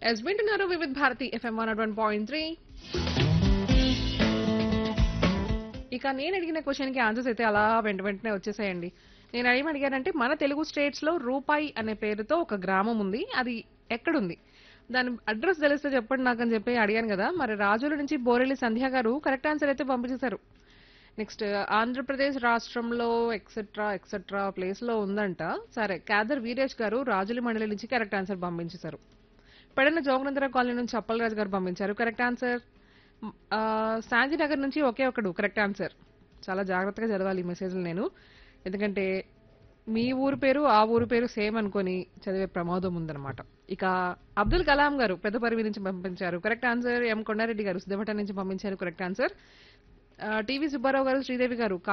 yes వింటున్నారు Vividh Bharati FM one one point three ఇక నేను అడిగిన క్వశ్చన్ కి ఆన్సర్స్ అయితే అలా వెంట వెంటనే వచ్చేసాయండి నేను ఏం అడిగానంటే మన తెలుగు స్టేట్స్ లో రూపాయి అనే పేరుతో ఒక గ్రామం ఉంది అది ఎక్కడుంది దాని అడ్రస్ తెలిస్తే చెప్పండి నాకు అని చెప్పి అడిగాను కదా మరి రాజుల నుంచి బోరెల్లి సంధ్య గారు కరెక్ట్ ఆన్సర్ అయితే పంపించేశారు నెక్స్ట్ ఆంధ్రప్రదేశ్ రాష్ట్రంలో ఎక్సెట్రా ఎక్సెట్రా ప్లేస్ లో ఉందంట సరే కాదర్ వీరేష్ గారు రాజుల మండలి నుంచి కరెక్ట్ ఆన్సర్ పంపించేశారు పెడన జోగనందర కాలనీ నుంచి అప్పలరాజు గారు పంపించారు కరెక్ట్ ఆన్సర్ శాంతినగర్ నుంచి ఒకే ఒకడు కరెక్ట్ ఆన్సర్ చాలా జాగ్రత్తగా చదవాలి ఈ మెసేజ్లు నేను ఎందుకంటే మీ ఊరు పేరు ఆ ఊరు పేరు సేమ్ అనుకొని చదివే ప్రమాదం ఉందన్నమాట ఇక అబ్దుల్ కలాం గారు పెద్దపరివి నుంచి పంపించారు కరెక్ట్ ఆన్సర్ ఎం కొండారెడ్డి గారు సిద్ధపట్నం నుంచి పంపించారు కరెక్ట్ ఆన్సర్ టీవీ సుబ్బారావు గారు శ్రీదేవి గారు